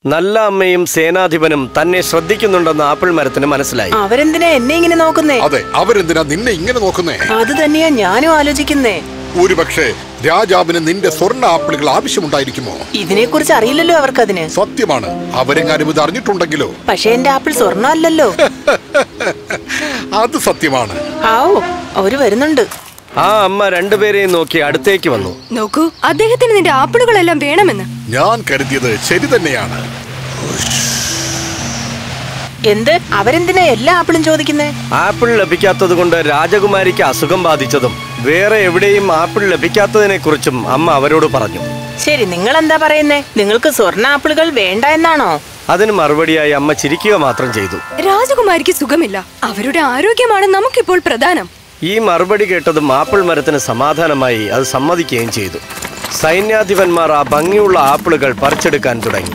നല്ല അമ്മയും സേനാധിപനും തന്നെ ശ്രദ്ധിക്കുന്നുണ്ടെന്ന് ആപ്പിൾ മരത്തിന് മനസ്സിലായി അവരെന്തിനാ എന്നെ ഇങ്ങനെ നോക്കുന്നേ അതെ അവരെന്തിനാ നിന്നെ ഇങ്ങനെ നോക്കുന്നേ അത് തന്നെയാ ഞാനും ആലോചിക്കുന്നേ ഒരുപക്ഷെ രാജാവിന് നിന്റെ സ്വർണ്ണ ആപ്പിളുകൾ ആവശ്യമുണ്ടായിരിക്കുമോ ഇതിനെക്കുറിച്ച് അറിയില്ലല്ലോ അവർക്കതിന് സത്യമാണ് അവരെങ്ങാനും ഇത് അറിഞ്ഞിട്ടുണ്ടെങ്കിലോ പക്ഷെ എന്റെ ആപ്പിൾ സ്വർണ്ണമല്ലല്ലോ അത് സത്യമാണ് ആവോ അവര് വരുന്നുണ്ട് ആ അമ്മ രണ്ടുപേരെയും നോക്കി അടുത്തേക്ക് വന്നു നോക്കൂ അദ്ദേഹത്തിന് നിന്റെ ആപ്പിളുകളെല്ലാം വേണമെന്ന് ഞാൻ കരുതിയത് ശരി തന്നെയാണ് എന്ത് അവരെന്തിനാ എല്ലാ ആപ്പിളും ചോദിക്കുന്നേ ആപ്പിൾ ലഭിക്കാത്തത് കൊണ്ട് രാജകുമാരിക്ക് അസുഖം ബാധിച്ചതും വേറെ എവിടെയും ആപ്പിൾ ലഭിക്കാത്തതിനെ കുറിച്ചും അമ്മ അവരോട് പറഞ്ഞു ശരി നിങ്ങൾ എന്താ പറയുന്നേ നിങ്ങൾക്ക് സ്വർണ്ണ ആപ്പിളുകൾ വേണ്ട എന്നാണോ അതിന് മറുപടിയായി അമ്മ ചിരിക്കുക മാത്രം ചെയ്തു രാജകുമാരിക്ക് സുഖമില്ല അവരുടെ ആരോഗ്യമാണ് നമുക്കിപ്പോൾ പ്രധാനം ഈ മറുപടി കേട്ടതും ആപ്പിൾ മരത്തിന് സമാധാനമായി അത് സമ്മതിക്കുകയും ചെയ്തു സൈന്യാധിപന്മാർ ആ ഭംഗിയുള്ള ആപ്പിളുകൾ പറിച്ചെടുക്കാൻ തുടങ്ങി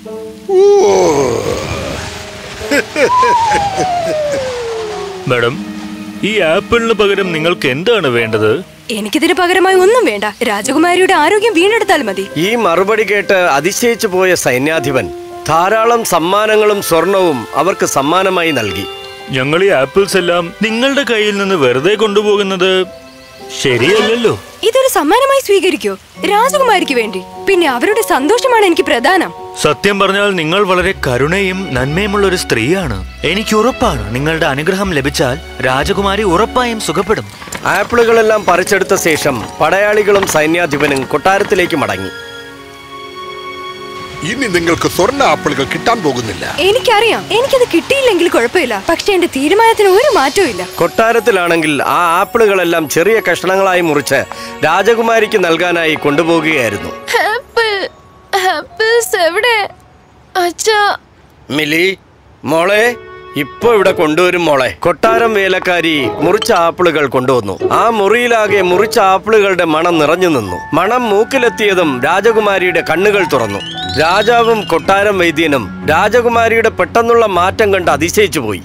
മാഡം ഈ ആപ്പിളിന് പകരം നിങ്ങൾക്ക് എന്താണ് വേണ്ടത് എനിക്കിതിന് പകരമായി ഒന്നും വേണ്ട രാജകുമാരിയുടെ ആരോഗ്യം വീണ്ടെടുത്താൽ മതി ഈ മറുപടി കേട്ട് അതിശയിച്ചു പോയ സൈന്യാധിപൻ ധാരാളം സമ്മാനങ്ങളും സ്വർണവും അവർക്ക് സമ്മാനമായി നൽകി ഞങ്ങൾ ഈ ആപ്പിൾസ് എല്ലാം നിങ്ങളുടെ കയ്യിൽ നിന്ന് വെറുതെ കൊണ്ടുപോകുന്നത് ശരിയല്ലല്ലോ ഇതൊരു സമ്മാനമായി സ്വീകരിക്കൂ രാജകുമാരിക്ക് വേണ്ടി പിന്നെ അവരുടെ സന്തോഷമാണ് എനിക്ക് പ്രധാനം സത്യം പറഞ്ഞാൽ നിങ്ങൾ വളരെ കരുണയും നന്മയുമുള്ള ഒരു സ്ത്രീയാണ് എനിക്ക് ഉറപ്പാണ് നിങ്ങളുടെ അനുഗ്രഹം ലഭിച്ചാൽ രാജകുമാരി ഉറപ്പായും സുഖപ്പെടും ആപ്പിളുകളെല്ലാം പറിച്ചെടുത്ത ശേഷം പടയാളികളും സൈന്യാധിപനും കൊട്ടാരത്തിലേക്ക് മടങ്ങി ഇനി നിങ്ങൾക്ക് സ്വർണ്ണ ആപ്പിളുകൾ കിട്ടാൻ പോകുന്നില്ല എനിക്കറിയാം എനിക്കത് കിട്ടിയില്ലെങ്കിൽ കുഴപ്പമില്ല പക്ഷെ എന്റെ തീരുമാനത്തിന് ഒരു മാറ്റവും ഇല്ല കൊട്ടാരത്തിലാണെങ്കിൽ ആ ആപ്പിളുകളെല്ലാം ചെറിയ കഷ്ണങ്ങളായി മുറിച്ച് രാജകുമാരിക്ക് നൽകാനായി കൊണ്ടുപോകുകയായിരുന്നു ആപ്പിൾ ആപ്പിൾസ് എവിടെ അച്ഛാ മിലി മോളെ ഇപ്പൊ ഇവിടെ കൊണ്ടുവരും മോളെ കൊട്ടാരം വേലക്കാരി മുറിച്ച ആപ്പിളുകൾ കൊണ്ടുവന്നു ആ മുറിയിലാകെ മുറിച്ച ആപ്പിളുകളുടെ മണം നിറഞ്ഞു നിന്നു മണം മൂക്കിലെത്തിയതും രാജകുമാരിയുടെ കണ്ണുകൾ തുറന്നു രാജാവും കൊട്ടാരം വൈദ്യനും രാജകുമാരിയുടെ പെട്ടെന്നുള്ള മാറ്റം കണ്ട് അതിശയിച്ചു പോയി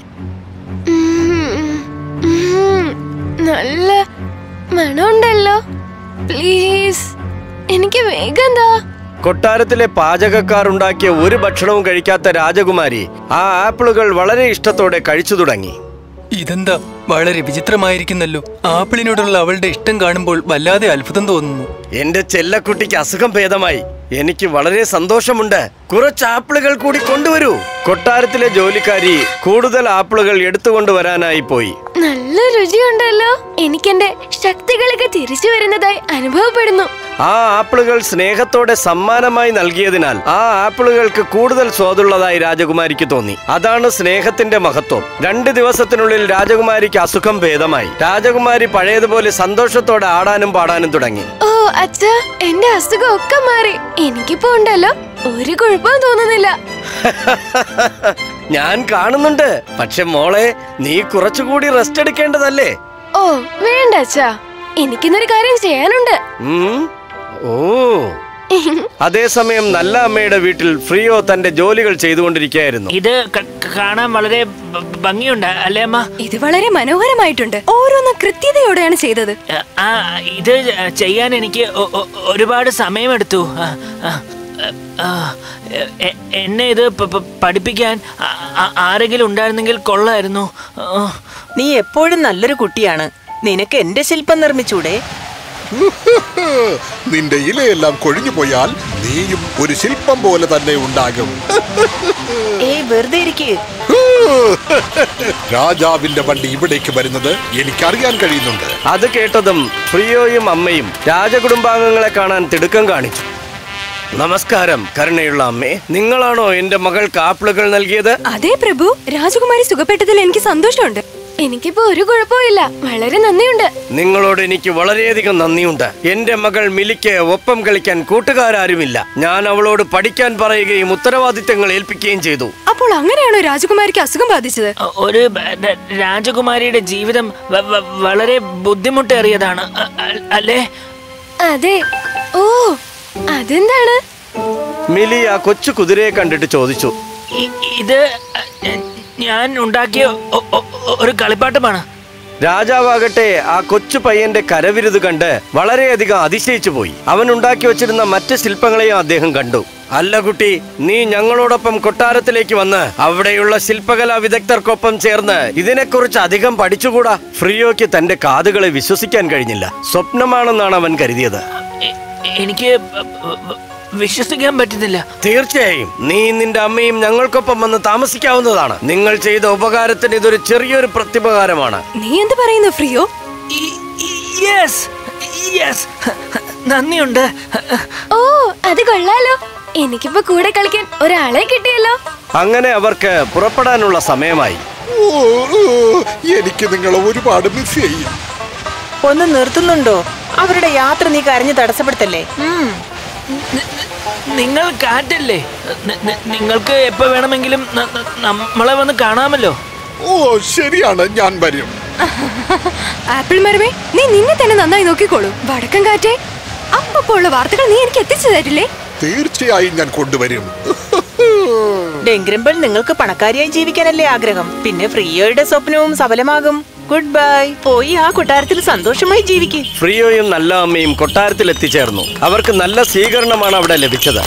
ഉം, നല്ല മണമുണ്ടല്ലോ പ്ലീസ് എനിക്ക് വേഗം താ കൊട്ടാരത്തിലെ പാചകക്കാർ ഉണ്ടാക്കിയ ഒരു ഭക്ഷണവും കഴിക്കാത്ത രാജകുമാരി ആ ആപ്പിളുകൾ വളരെ ഇഷ്ടത്തോടെ കഴിച്ചു തുടങ്ങി ഇതെന്താ വളരെ വിചിത്രമായിരിക്കുന്നല്ലോ ആപ്പിളിനോടുള്ള അവളുടെ ഇഷ്ടം കാണുമ്പോൾ വല്ലാതെ അത്ഭുതം തോന്നുന്നു എന്റെ ചെല്ലക്കുട്ടിക്ക് അസുഖം ഭേദമായി എനിക്ക് വളരെ സന്തോഷമുണ്ട് കുറച്ച് ആപ്പിളുകൾ കൂടി കൊണ്ടുവരൂ കൊട്ടാരത്തിലെ ജോലിക്കാരി കൂടുതൽ ആപ്പിളുകൾ എടുത്തുകൊണ്ടുവരാനായി പോയി നല്ല രുചിയുണ്ടല്ലോ എനിക്കെന്റെ ശക്തികളൊക്കെ തിരിച്ചു വരുന്നതായി അനുഭവപ്പെടുന്നു ആ ആപ്പിളുകൾ സ്നേഹത്തോടെ സമ്മാനമായി നൽകിയതിനാൽ ആ ആപ്പിളുകൾക്ക് കൂടുതൽ സ്വാദുള്ളതായി രാജകുമാരിക്ക് തോന്നി അതാണ് സ്നേഹത്തിന്റെ മഹത്വം രണ്ട് ദിവസത്തിനുള്ളിൽ രാജകുമാരിക്ക് അസുഖം ഭേദമായി രാജകുമാരി പഴയതുപോലെ സന്തോഷത്തോടെ ആടാനും പാടാനും തുടങ്ങി ഓ അച്ഛ എന്റെ അസുഖം ഒക്കെ മാറി എനിക്കിപ്പോ ഉണ്ടല്ലോ ഒരു കുഴപ്പവും തോന്നുന്നില്ല ഞാൻ കാണുന്നുണ്ട് പക്ഷെ മോളെ നീ കുറച്ചുകൂടി റെസ്റ്റ് എടുക്കേണ്ടതല്ലേ ഓ വേണ്ട അച്ഛാ എനിക്കിന്നൊരു കാര്യം ചെയ്യാനുണ്ട് ഉം? ഓ അതേസമയം നല്ല അമ്മയുടെ വീട്ടിൽ ഫ്രിയോ തന്റെ ജോലികൾ ചെയ്തുകൊണ്ടിരിക്കുകയായിരുന്നു ഇത് ക- കാണാൻ വളരെ ഭ- ഭംഗിയുണ്ട് അല്ലേ അമ്മ ഇത് വളരെ മനോഹരമായിട്ടുണ്ട് ഓരോന്നും കൃത്യതയോടെയാണ് ചെയ്തത് ആ ഇത് ചെയ്യാൻ എനിക്ക് ഒ- ഒ- ഒരുപാട് സമയമെടുത്തു ആ, ആ, ആ, എ- എന്നെ ഇത് പ- പ- പഠിപ്പിക്കാൻ ആ- ആ- ആരെങ്കിലും ഉണ്ടായിരുന്നെങ്കിൽ കൊള്ളായിരുന്നു ആ. നീ എപ്പോഴും നല്ലൊരു കുട്ടിയാണ് നിനക്ക് എന്റെ ശില്പം നിർമ്മിച്ചൂടെ നിന്റെ ഇലയെല്ലാം കൊഴിഞ്ഞു പോയാൽ നീയും ഒരു ശില്പം പോലെ തന്നെ ഉണ്ടാകും ഏയ് വെറുതെ ഇരിക്കേ രാജാവിന്റെ വണ്ടി ഇവിടേക്ക് വരുന്നത് എനിക്കറിയാൻ കഴിയുന്നുണ്ട് അത് കേട്ടതും ഫ്രിയോയും അമ്മയും രാജകുടുംബാംഗങ്ങളെ കാണാൻ തിടുക്കം കാണിച്ചു നമസ്കാരം കരുണയുള്ള അമ്മേ നിങ്ങളാണോ എന്റെ മകൾക്ക് ആപ്പിളുകൾ നൽകിയത് അതെ പ്രഭു രാജകുമാരി സുഖപ്പെട്ടതിൽ എനിക്ക് സന്തോഷമുണ്ട് എനിക്കിപ്പോ ഒരു കുഴപ്പവും വളരെ നന്ദിയുണ്ട് നിങ്ങളോട് എനിക്ക് വളരെയധികം നന്ദിയുണ്ട് എന്റെ മകൾ മിലിക്ക് ഒപ്പം കളിക്കാൻ കൂട്ടുകാരാരുമില്ല ഞാൻ അവളോട് പഠിക്കാൻ പറയുകയും ഉത്തരവാദിത്തങ്ങൾ ഏൽപ്പിക്കുകയും ചെയ്തു അപ്പോൾ അങ്ങനെയാണോ രാജകുമാരിക്ക് അസുഖം ബാധിച്ചത് ഒരു ബ- ര- രാജകുമാരിയുടെ ജീവിതം വ- വ- വളരെ ബുദ്ധിമുട്ടേറിയതാണ് അ- അ- അല്ലേ അതെ ഓ അതെന്താണ് മിലി ആ കൊച്ചു കുതിരയെ കണ്ടിട്ട് ചോദിച്ചു ഇ- ഇത് ഞാൻ ഉണ്ടാക്കിയ ഒ- ഒ- ഒരു കളിപ്പാട്ടമാണ് രാജാവാകട്ടെ ആ കൊച്ചു പയ്യന്റെ കരവിരുത് കണ്ട് വളരെയധികം അതിശയിച്ചു പോയി അവൻ ഉണ്ടാക്കി വച്ചിരുന്ന മറ്റ് ശില്പങ്ങളെയും അദ്ദേഹം കണ്ടു അല്ല കുട്ടി നീ ഞങ്ങളോടൊപ്പം കൊട്ടാരത്തിലേക്ക് വന്ന് അവിടെയുള്ള ശില്പകലാ വിദഗ്ധർക്കൊപ്പം ചേർന്ന് ഇതിനെക്കുറിച്ച് അധികം പഠിച്ചുകൂടാ ഫ്രിയോയ്ക്ക് തന്റെ കാതുകളെ വിശ്വസിക്കാൻ കഴിഞ്ഞില്ല സ്വപ്നമാണെന്നാണ് അവൻ കരുതിയത് എ- എനിക്ക് ബ- ബ- വിശ്വസിക്കാൻ പറ്റുന്നില്ല തീർച്ചയായും നീ നിന്റെ അമ്മയും ഞങ്ങൾക്കൊപ്പം വന്ന് താമസിക്കാവുന്നതാണ് നിങ്ങൾ ചെയ്ത ഉപകാരത്തിന് ഇതൊരു ചെറിയൊരു പ്രത്യുപകാരമാണ് നീ എന്ത് പറയുന്നു ഫ്രിയോ യെസ് യെസ് നന്ദിയുണ്ട് ഓ അത് കൊള്ളാലോ എനിക്കിപ്പോ കൂടെ കളിക്കാൻ ഒരാളെ കിട്ടിയല്ലോ അങ്ങനെ അവർക്ക് പുറപ്പെടാനുള്ള സമയമായി ഓ, ഓ, എനിക്ക് നിങ്ങളെ ഒരുപാട് മിസ് ചെയ്യും ഒന്ന് നിർത്തുന്നുണ്ടോ അവരുടെ യാത്ര നീ കരഞ്ഞ് തടസ്സപ്പെടുത്തല്ലേ ഉം. നിങ്ങൾ കാറ്റല്ലേ നി- നി- നിങ്ങൾക്ക് എപ്പോ വേണമെങ്കിലും ന- ന- നമ്മളെ വന്ന് കാണാമല്ലോ ഓ ശരിയാണ് ഞാൻ വരും ആപ്പിൾ മരമേ നീ നിന്നെ തന്നെ നന്നായി നോക്കിക്കോളൂ വടക്കം കാറ്റേ അപ്പപ്പോ ഉള്ള വാർത്തകൾ നീ എനിക്ക് എത്തിച്ചു തരില്ലേ തീർച്ചയായും ഞാൻ കൊണ്ടുവരും ഡെങ്കിരമ്പൽ നിങ്ങൾക്ക് പണക്കാരിയായി ജീവിക്കാനല്ലേ ആഗ്രഹം പിന്നെ ഫ്രീയോയുടെ സ്വപ്നവും സഫലമാകും ഗുഡ് ബൈ പോയി ആ കൊട്ടാരത്തിൽ സന്തോഷമായി ജീവിക്ക് ഫ്രിയോയും നല്ല അമ്മയും കൊട്ടാരത്തിൽ എത്തിച്ചേർന്നു അവർക്ക് നല്ല സ്വീകരണമാണ് അവിടെ ലഭിച്ചത്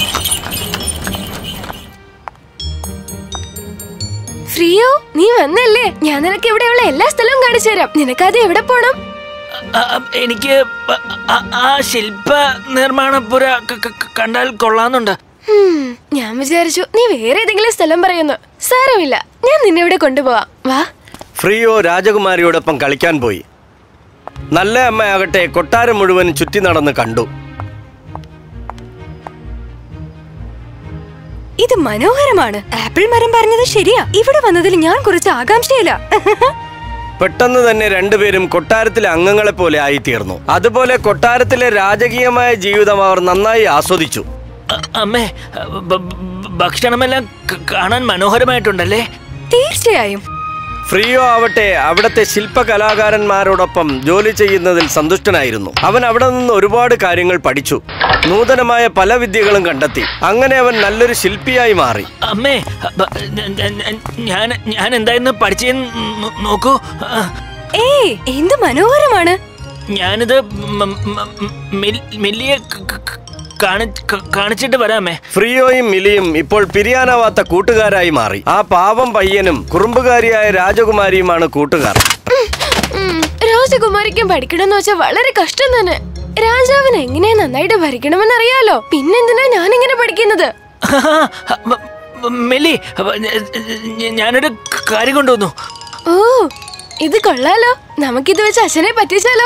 ഫ്രീയോ നീ വന്നല്ലേ ഞാൻ നിനക്ക് ഇവിടെയുള്ള എല്ലാ സ്ഥലവും കാണിച്ചു തരാം നിനക്കാദ്യം എവിടെ പോണം അ- അ- എനിക്ക് പ- അ- ആ ശില്പ നിർമ്മാണപ്പുര ക- ക- ക- കണ്ടാൽ കൊള്ളാന്നുണ്ട് ഹും, ഞാൻ വിചാരിച്ചു നീ വേറെ ഏതെങ്കിലും സ്ഥലം പറയുന്നു സാരമില്ല ഞാൻ നിന്നെ ഇവിടെ കൊണ്ടുപോവാം വാ ഫ്രിയോ രാജകുമാരിയോടൊപ്പം കളിക്കാൻ പോയി നല്ല അമ്മയാകട്ടെ കൊട്ടാരം മുഴുവൻ ചുറ്റി നടന്ന് കണ്ടു ഇത് മനോഹരമാണ് ആപ്പിൾ മരം പറഞ്ഞത് ശരിയാ ഇവിടെ വന്നതിൽ ഞാൻ കുറച്ച് ആകാംക്ഷയില്ല പെട്ടെന്ന് തന്നെ രണ്ടുപേരും കൊട്ടാരത്തിലെ അംഗങ്ങളെ പോലെ ആയിത്തീർന്നു അതുപോലെ കൊട്ടാരത്തിലെ രാജകീയമായ ജീവിതം അവർ നന്നായി ആസ്വദിച്ചു അ- അമ്മേ ബ- ബ- ഭക്ഷണമെല്ലാം ക- കാണാൻ മനോഹരമായിട്ടുണ്ടല്ലേ തീർച്ചയായും ഫ്രിയോ ആവട്ടെ അവിടത്തെ ശില്പകലാകാരന്മാരോടൊപ്പം ജോലി ചെയ്യുന്നതിൽ സന്തുഷ്ടനായിരുന്നു അവൻ അവിടെ നിന്ന് ഒരുപാട് കാര്യങ്ങൾ പഠിച്ചു നൂതനമായ പല വിദ്യകളും കണ്ടെത്തി അങ്ങനെ അവൻ നല്ലൊരു ശില്പിയായി മാറി അമ്മേ ബ- ഞ- ഞ- ഞ- ഞാൻ ഞാൻ എന്തായിരുന്നു പഠിച്ചെന്ന് നോ- നോക്കൂ ആ, ഏയ് എന്ത് മനോഹരമാണ് ഞാനിത് മ- മ- മിൽ- മില്ലിയെ ക- ക- കാണി- ക- കാണിച്ചിട്ട് വരാമേ ഫ്രിയോയും മിലിയും ഇപ്പോൾ പിരിയാനാവാത്ത കൂട്ടുകാരായി മാറി ആ പാവം പയ്യനും കുറുമ്പുകാരിയായ രാജകുമാരിയുമാണ് കൂട്ടുകാർ ഉം, രാജകുമാരിക്കും പഠിക്കണമെന്ന് വെച്ചാൽ വളരെ കഷ്ടം തന്നെ രാജാവിന് എങ്ങനെ നന്നായിട്ട് ഭരിക്കണമെന്ന് അറിയാലോ പിന്നെന്തിനാ ഞാൻ ഇങ്ങനെ പഠിക്കുന്നത് ബ- ബ- മില്ലി ബ- ഞ- ഞ- ഞാനൊരു ക- കാര്യം കൊണ്ടുവന്നു ഓ ഇത് കൊള്ളാലോ നമുക്കിത് വെച്ച് അച്ഛനെ പറ്റിച്ചാലോ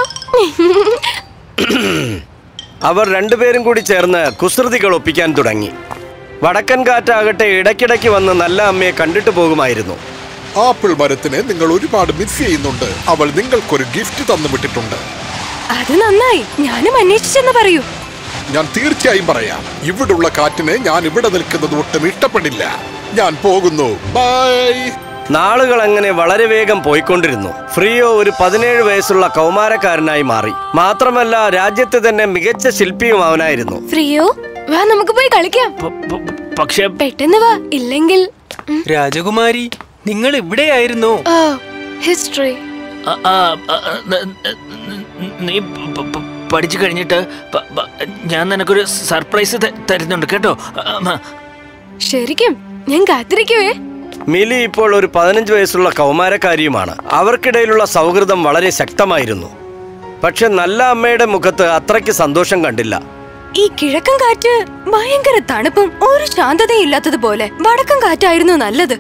അവർ രണ്ടുപേരും കൂടി ചേർന്ന് കുസൃതികൾ ഒപ്പിക്കാൻ തുടങ്ങി വടക്കൻ കാറ്റാകട്ടെ ഇടയ്ക്കിടയ്ക്ക് വന്ന് നല്ല അമ്മയെ കണ്ടിട്ട് പോകുമായിരുന്നു ആപ്പിൾ മരത്തിനെ നിങ്ങൾ ഒരുപാട് മിസ് ചെയ്യുന്നുണ്ട് അവൾ നിങ്ങൾക്കൊരു ഗിഫ്റ്റ് തന്നു വിട്ടിട്ടുണ്ട് അത് നന്നായി ഞാനും അന്വേഷിച്ചെന്ന് പറയൂ ഞാൻ തീർച്ചയായും പറയാം ഇവിടുള്ള കാറ്റിനെ ഞാൻ ഇവിടെ നിൽക്കുന്നത് ഒട്ടും ഇഷ്ടപ്പെടില്ല ഞാൻ പോകുന്നു ബൈ നാളുകൾ അങ്ങനെ വളരെ വേഗം പോയിക്കൊണ്ടിരുന്നു ഫ്രിയോ ഒരു പതിനേഴ് വയസ്സുള്ള കൗമാരക്കാരനായി മാറി മാത്രമല്ല രാജ്യത്തെ തന്നെ മികച്ച ശില്പിയും അവനായിരുന്നു ഫ്രീയോ വാ നമുക്ക് പോയി കളിക്കാം പ- പ- പക്ഷേ പെട്ടെന്ന് വാ ഇല്ലെങ്കിൽ ഉം. രാജകുമാരി നിങ്ങൾ ഇവിടെയായിരുന്നോ ഓ ഹിസ്റ്ററി ആ, ആ, ആ, ന- ന- നീ പ- പ- പഠിച്ചു കഴിഞ്ഞിട്ട് പ- പ- ഞാൻ നിനക്കൊരു സർപ്രൈസ് ത- തരുന്നുണ്ട് കേട്ടോ അമ്മ ശരിക്കും ഞാൻ കാത്തിരിക്കുവേ മിലി ഇപ്പോൾ ഒരു പതിനഞ്ച് വയസ്സുള്ള കൗമാരക്കാരിയുമാണ് അവർക്കിടയിലുള്ള സൗഹൃദം വളരെ ശക്തമായിരുന്നു പക്ഷെ നല്ല അമ്മയുടെ മുഖത്ത് അത്രയ്ക്ക് സന്തോഷം കണ്ടില്ല ഈ കിഴക്കൻ കാറ്റ് ഭയങ്കര തണുപ്പും ഒരു ശാന്തതയും ഇല്ലാത്തതുപോലെ വടക്കൻ കാറ്റായിരുന്നു നല്ലത്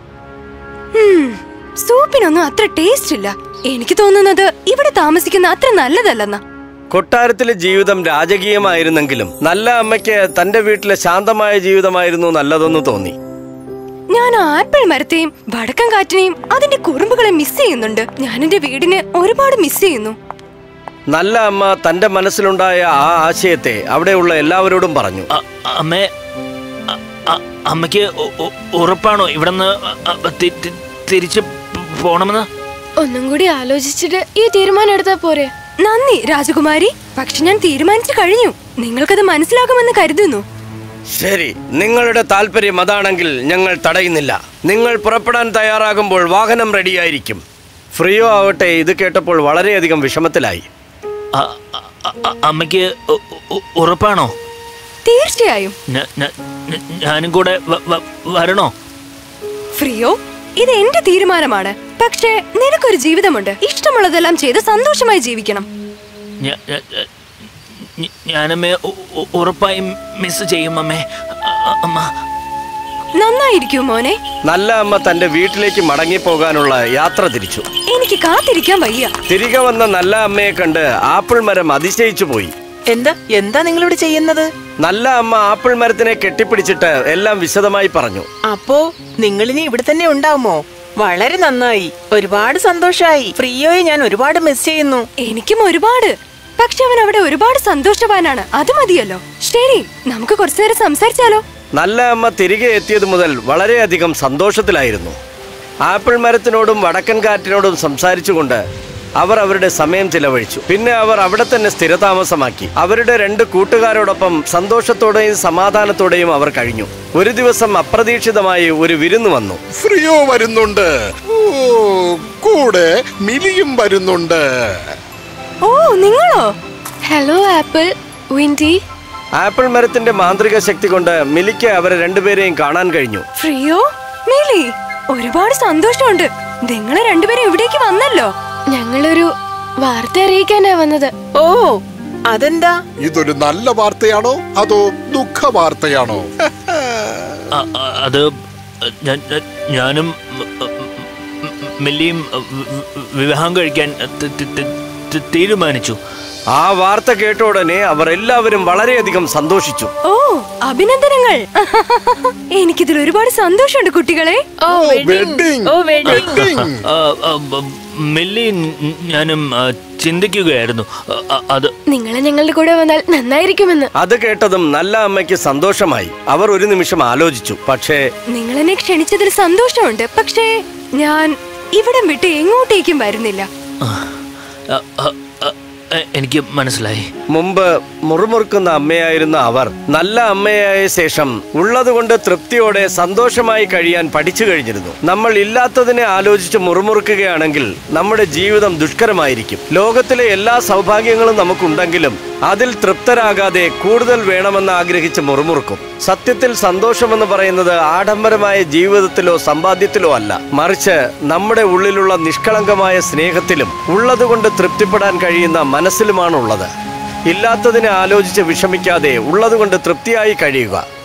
ഹും, സൂപ്പിനൊന്നും അത്ര ടേസ്റ്റ് ഇല്ല എനിക്ക് തോന്നുന്നത് ഇവിടെ താമസിക്കുന്ന അത്ര നല്ലതല്ലെന്ന കൊട്ടാരത്തിലെ ജീവിതം രാജകീയമായിരുന്നെങ്കിലും നല്ല അമ്മയ്ക്ക് തന്റെ വീട്ടിലെ ശാന്തമായ ജീവിതമായിരുന്നു നല്ലതെന്ന് തോന്നി ഞാൻ ആപ്പിൾ മരത്തെയും വടക്കൻ കാറ്റിനെയും അതിന്റെ കുറുമ്പുകളെ മിസ് ചെയ്യുന്നുണ്ട് ഞാൻ എന്റെ വീടിനെ ഒരുപാട് മിസ് ചെയ്യുന്നു നല്ല അമ്മ തന്റെ മനസ്സിലുണ്ടായ ആ ആശയത്തെ അവിടെയുള്ള എല്ലാവരോടും പറഞ്ഞു അ- അമ്മേ അ- അ- അമ്മയ്ക്ക് ഉ- ഉ- ഉറപ്പാണോ ഇവിടുന്ന് അ- അ- തി- തി- തിരിച്ച് പോണമെന്ന് ഒന്നും കൂടി ആലോചിച്ചിട്ട് ഈ തീരുമാനം എടുത്താ പോരെ നന്ദി രാജകുമാരി പക്ഷെ ഞാൻ തീരുമാനിച്ചു കഴിഞ്ഞു നിങ്ങൾക്കത് മനസ്സിലാകുമെന്ന് കരുതുന്നു ശരി നിങ്ങളുടെ താല്പര്യം അതാണെങ്കിൽ ഞങ്ങൾ തടയുന്നില്ല നിങ്ങൾ പുറപ്പെടാൻ തയ്യാറാകുമ്പോൾ വാഹനം റെഡിയായിരിക്കും ഫ്രിയോ ആവട്ടെ ഇത് കേട്ടപ്പോൾ വളരെയധികം വിഷമത്തിലായി അ- അ- അ- അമ്മയ്ക്ക് ഉ- ഉ- ഉറപ്പാണോ തീർച്ചയായും ഞ- ഞ- ഞ- ഞാനും കൂടെ വ- വ- വരണോ ഫ്രിയോ ഇത് എന്റെ തീരുമാനമാണ് പക്ഷേ നിനക്കൊരു ജീവിതമുണ്ട് ഇഷ്ടമുള്ളതെല്ലാം ചെയ്ത് സന്തോഷമായി ജീവിക്കണം ഞ- ഞ- ഞ- ഞാനമ്മേ ഉ- ഉ- ഉറപ്പായും മിസ് ചെയ്യും അമ്മേ അ- അമ്മ നന്നായിരിക്കും മോനെ നല്ല അമ്മ തന്റെ വീട്ടിലേക്ക് മടങ്ങിപ്പോകാനുള്ള യാത്ര തിരിച്ചു എനിക്ക് കാത്തിരിക്കാൻ വയ്യ തിരികെ വന്ന നല്ല അമ്മയെ കണ്ട് ആപ്പിൾ മരം അതിശയിച്ചു പോയി എന്താ എന്താ നിങ്ങളിവിടെ ചെയ്യുന്നത് നല്ല അമ്മ ആപ്പിൾ മരത്തിനെ കെട്ടിപ്പിടിച്ചിട്ട് എല്ലാം വിശദമായി പറഞ്ഞു അപ്പോ നിങ്ങളിനി ഇവിടെ തന്നെ ഉണ്ടാവുമോ വളരെ നന്നായി ഒരുപാട് സന്തോഷായി ഫ്രീയോയെ ഞാൻ ഒരുപാട് മിസ് ചെയ്യുന്നു എനിക്കും ഒരുപാട് പക്ഷെ അവൻ അവിടെ ഒരുപാട് സന്തോഷവാനാണ് അത് മതിയല്ലോ ശരി നമുക്ക് കുറച്ചു നേരം സംസാരിച്ചാലോ നല്ല അമ്മ തിരികെ എത്തിയത് മുതൽ വളരെയധികം സന്തോഷത്തിലായിരുന്നു ആപ്പിൾ മരത്തിനോടും വടക്കൻ കാറ്റിനോടും സംസാരിച്ചുകൊണ്ട് അവർ അവരുടെ സമയം ചിലവഴിച്ചു പിന്നെ അവർ അവിടെ തന്നെ സ്ഥിരതാമസമാക്കി അവരുടെ രണ്ട് കൂട്ടുകാരോടൊപ്പം സന്തോഷത്തോടെയും സമാധാനത്തോടെയും അവർ കഴിഞ്ഞു ഒരു ദിവസം അപ്രതീക്ഷിതമായി ഒരു വിരുന്ന് വന്നു ഫ്രിയോ വരുന്നുണ്ട് ഓ കൂടെ മിലിയും വരുന്നുണ്ട് ഓ നിങ്ങളോ ഹലോ ആപ്പിൾ വിൻഡി ആപ്പിൾ മരത്തിന്റെ മാന്ത്രിക ശക്തി കൊണ്ട് മിലിക്ക് അവരെ രണ്ടുപേരെയും കാണാൻ കഴിഞ്ഞു ഫ്രിയോ മിലി ഒരുപാട് സന്തോഷമുണ്ട് നിങ്ങളെ രണ്ടുപേരും ഇവിടേക്ക് വന്നല്ലോ ഞങ്ങളൊരു വാർത്ത അറിയിക്കാനാ വന്നത് ഓ അതെന്താ ഇതൊരു നല്ല വാർത്തയാണോ അതോ ദുഃഖ വാർത്തയാണോ അ- അ- അത് ഞാൻ- ഞാൻ- ഞാനും ഉം, ഉം, ഉം, മില്ലിയും വി- വി- വിവാഹം കഴിക്കാൻ തി- തി- തി- തി- തീരുമാനിച്ചു ആ വാർത്ത കേട്ട ഉടനെ അവർ എല്ലാവരും വളരെയധികം സന്തോഷിച്ചു ഓ അഭിനന്ദനങ്ങൾ എനിക്കിതിൽ ഒരുപാട് സന്തോഷമുണ്ട് കുട്ടികളെ ഓ വെഡിങ് ഓ വെഡിങ് വെഡിങ് ആ, ആ, ബ- മില്ലി ഞാനും ആ, ചിന്തിക്കുകയായിരുന്നു അ- അ- അത് നിങ്ങളെ ഞങ്ങളുടെ കൂടെ വന്നാൽ നന്നായിരിക്കുമെന്ന് അത് കേട്ടതും നല്ല അമ്മയ്ക്ക് സന്തോഷമായി അവർ ഒരു നിമിഷം ആലോചിച്ചു പക്ഷേ നിങ്ങൾ എന്നെ ക്ഷണിച്ചതിൽ സന്തോഷമുണ്ട് പക്ഷേ ഞാൻ ഇവിടം വിട്ട് എങ്ങോട്ടേക്കും വരുന്നില്ല ആ, അ- അ- അ- എ- എനിക്ക് മനസ്സിലായി മുമ്പ് മുറുമുറുക്കുന്ന അമ്മയായിരുന്ന അവർ നല്ല അമ്മയായ ശേഷം ഉള്ളതുകൊണ്ട് തൃപ്തിയോടെ സന്തോഷമായി കഴിയാൻ പഠിച്ചു കഴിഞ്ഞിരുന്നു നമ്മൾ ഇല്ലാത്തതിനെ ആലോചിച്ച് മുറുമുറുക്കുകയാണെങ്കിൽ നമ്മുടെ ജീവിതം ദുഷ്കരമായിരിക്കും ലോകത്തിലെ എല്ലാ സൗഭാഗ്യങ്ങളും നമുക്കുണ്ടെങ്കിലും അതിൽ തൃപ്തരാകാതെ കൂടുതൽ വേണമെന്ന് ആഗ്രഹിച്ച് മുറുമുറുക്കും സത്യത്തിൽ സന്തോഷമെന്ന് പറയുന്നത് ആഡംബരമായ ജീവിതത്തിലോ സമ്പാദ്യത്തിലോ അല്ല മറിച്ച് നമ്മുടെ ഉള്ളിലുള്ള നിഷ്കളങ്കമായ സ്നേഹത്തിലും ഉള്ളതുകൊണ്ട് തൃപ്തിപ്പെടാൻ കഴിയുന്ന മനസ്സിലുമാണുള്ളത് ഇല്ലാത്തതിനെ ആലോചിച്ച് വിഷമിക്കാതെ ഉള്ളതുകൊണ്ട് തൃപ്തിയായി കഴിയുക